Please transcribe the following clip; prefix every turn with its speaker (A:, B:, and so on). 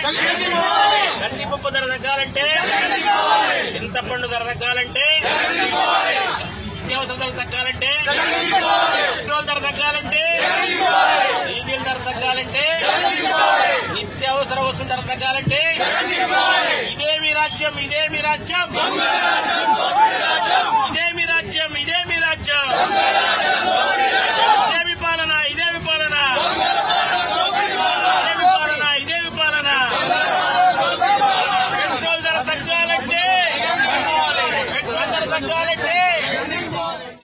A: కందిపప్పు ధర తగ్గాలంటే చింతపండు ధర తగ్గాలంటే నిత్యావసర ధర తగ్గాలంటే పెట్రోల్ ధర తగ్గాలంటే డీజిల్ ధర తగ్గాలంటే నిత్యావసర వస్తువుల ధర తగ్గాలంటే ఇదే మీ రాజ్యం ఇదే మీ రాజ్యం ఇదే మీ